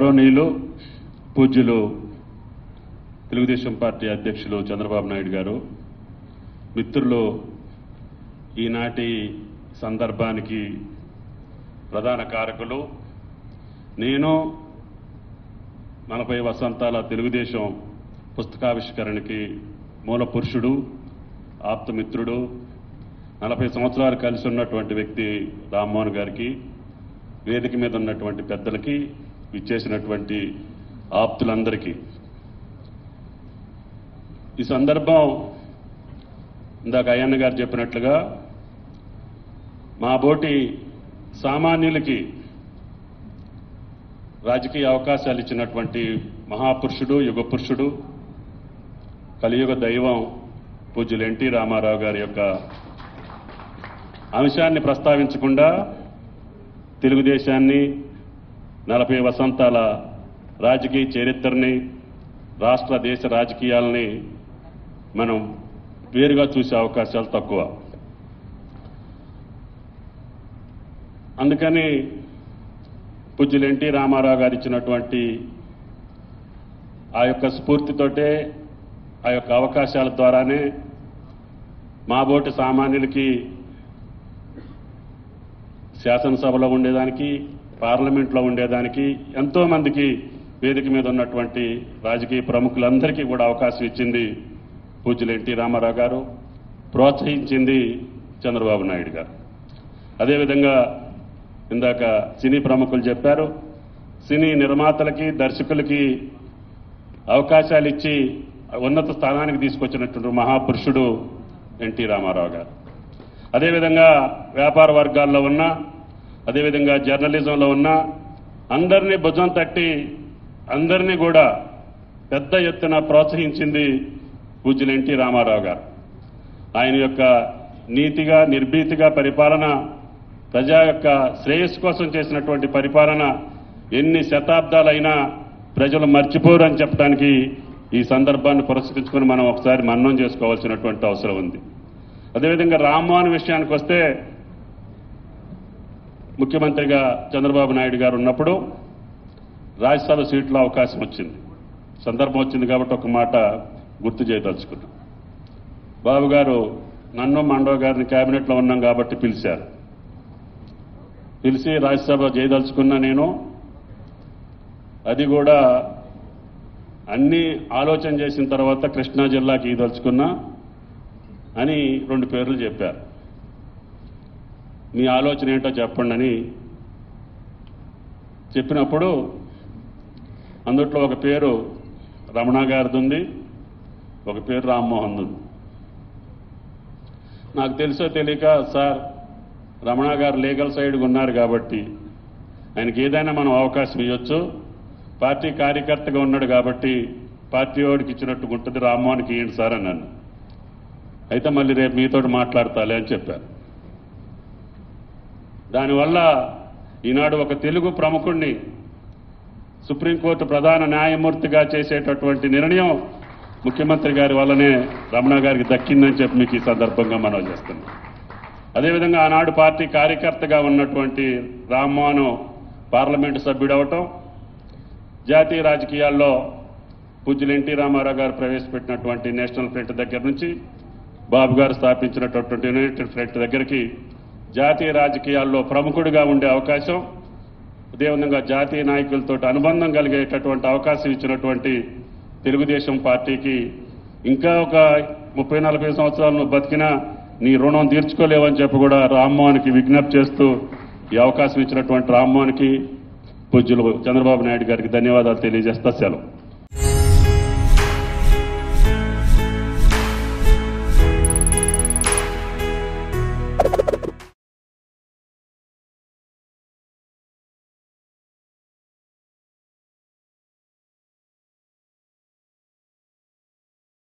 గౌరవనీయులు పూజ్యులు తెలుగుదేశం పార్టీ అధ్యక్షులు చంద్రబాబు నాయుడు గారు మిత్రులు ఈనాటి సందర్భానికి ప్రధాన కారకులు నేను నలభై వసంతాల తెలుగుదేశం పుస్తకావిష్కరణకి మూల పురుషుడు ఆప్తమిత్రుడు నలభై సంవత్సరాలు కలిసి ఉన్నటువంటి వ్యక్తి రామ్మోహన్ గారికి వేదిక మీద ఉన్నటువంటి పెద్దలకి ఇచ్చేసినటువంటి ఆప్తులందరికీ ఈ సందర్భం ఇందాక అయ్యన్న గారు చెప్పినట్లుగా మా బోటి సామాన్యులకి రాజకీయ అవకాశాలు ఇచ్చినటువంటి మహాపురుషుడు యుగ పురుషుడు కలియుగ దైవం పూజ్యులు ఎన్టీ రామారావు గారి యొక్క అంశాన్ని ప్రస్తావించకుండా తెలుగుదేశాన్ని నలభై వసంతాల రాజకీయ చరిత్రని రాష్ట్ర దేశ రాజకీయాలని మనం వేరుగా చూసే అవకాశాలు తక్కువ అందుకని పూజ్యులు ఎన్టీ రామారావు గారు ఇచ్చినటువంటి ఆ యొక్క స్ఫూర్తితోటే ఆ యొక్క అవకాశాల ద్వారానే మా బోటి సామాన్యులకి శాసనసభలో ఉండేదానికి పార్లమెంట్లో ఉండేదానికి ఎంతో మందికి వేదిక మీద ఉన్నటువంటి రాజకీయ ప్రముఖులందరికీ కూడా అవకాశం ఇచ్చింది పూజ్యులు ఎన్టీ రామారావు గారు ప్రోత్సహించింది చంద్రబాబు నాయుడు గారు అదేవిధంగా ఇందాక సినీ ప్రముఖులు చెప్పారు సినీ నిర్మాతలకి దర్శకులకి అవకాశాలు ఇచ్చి ఉన్నత స్థానానికి తీసుకొచ్చినటువంటి మహాపురుషుడు ఎన్టీ రామారావు గారు అదేవిధంగా వ్యాపార వర్గాల్లో ఉన్న అదేవిధంగా జర్నలిజంలో ఉన్న అందరినీ భుజం తట్టి అందరినీ కూడా పెద్ద ఎత్తున ప్రోత్సహించింది పూజ్యులు ఎన్టీ రామారావు గారు ఆయన యొక్క నీతిగా నిర్భీతిగా పరిపాలన ప్రజా యొక్క శ్రేయస్సు కోసం చేసినటువంటి పరిపాలన ఎన్ని శతాబ్దాలైనా ప్రజలు మర్చిపోరు అని చెప్పడానికి ఈ సందర్భాన్ని పురస్కరించుకొని మనం ఒకసారి మన్నం చేసుకోవాల్సినటువంటి అవసరం ఉంది అదేవిధంగా రామ్మోహన్ విషయానికి వస్తే ముఖ్యమంత్రిగా చంద్రబాబు నాయుడు గారు ఉన్నప్పుడు రాజ్యసభ సీట్లో అవకాశం వచ్చింది సందర్భం వచ్చింది కాబట్టి ఒక మాట గుర్తు చేయదలుచుకున్నాం బాబు గారు నన్ను మండవ గారిని కేబినెట్లో ఉన్నాం కాబట్టి పిలిచారు పిలిచి రాజ్యసభ చేయదలుచుకున్న నేను అది కూడా అన్ని ఆలోచన చేసిన తర్వాత కృష్ణా జిల్లాకి ఇదలుచుకున్నా అని రెండు పేర్లు చెప్పారు మీ ఆలోచన ఏంటో చెప్పండి అని చెప్పినప్పుడు అందుట్లో ఒక పేరు రమణ గారిది ఉంది ఒక పేరు రామ్మోహన్ ఉంది నాకు తెలుసో తెలియక సార్ రమణ గారు లీగల్ సైడ్గా ఉన్నారు కాబట్టి ఆయనకి ఏదైనా మనం అవకాశం ఇవ్వచ్చు పార్టీ కార్యకర్తగా ఉన్నాడు కాబట్టి పార్టీ వాడికి ఇచ్చినట్టు ఉంటుంది రామ్మోహన్కి ఇవ్వండి సార్ అన్నాను అయితే మళ్ళీ రేపు మీతో మాట్లాడతాలే అని చెప్పారు దానివల్ల ఈనాడు ఒక తెలుగు ప్రముఖుణ్ణి సుప్రీంకోర్టు ప్రధాన న్యాయమూర్తిగా చేసేటటువంటి నిర్ణయం ముఖ్యమంత్రి గారి వల్లనే రమణ గారికి దక్కిందని చెప్పి మీకు ఈ సందర్భంగా మనం చేస్తున్నాం అదేవిధంగా ఆనాడు పార్టీ కార్యకర్తగా ఉన్నటువంటి రామ్మోహన్ పార్లమెంటు సభ్యుడవటం జాతీయ రాజకీయాల్లో పూజ్యులు ఎన్టీ రామారావు గారు ప్రవేశపెట్టినటువంటి నేషనల్ ఫ్రంట్ దగ్గర నుంచి బాబు గారు స్థాపించినటువంటి యునైటెడ్ ఫ్రంట్ దగ్గరికి జాతీయ రాజకీయాల్లో ప్రముఖుడిగా ఉండే అవకాశం అదేవిధంగా జాతీయ నాయకులతో అనుబంధం కలిగేటటువంటి అవకాశం ఇచ్చినటువంటి తెలుగుదేశం పార్టీకి ఇంకా ఒక ముప్పై నలభై సంవత్సరాలు నువ్వు బతికినా నీ రుణం తీర్చుకోలేవని చెప్పి కూడా రామ్మోహన్కి విజ్ఞప్తి చేస్తూ ఈ అవకాశం ఇచ్చినటువంటి రామ్మోహన్కి పూజ్యులు చంద్రబాబు నాయుడు గారికి ధన్యవాదాలు తెలియజేస్తా సెలవు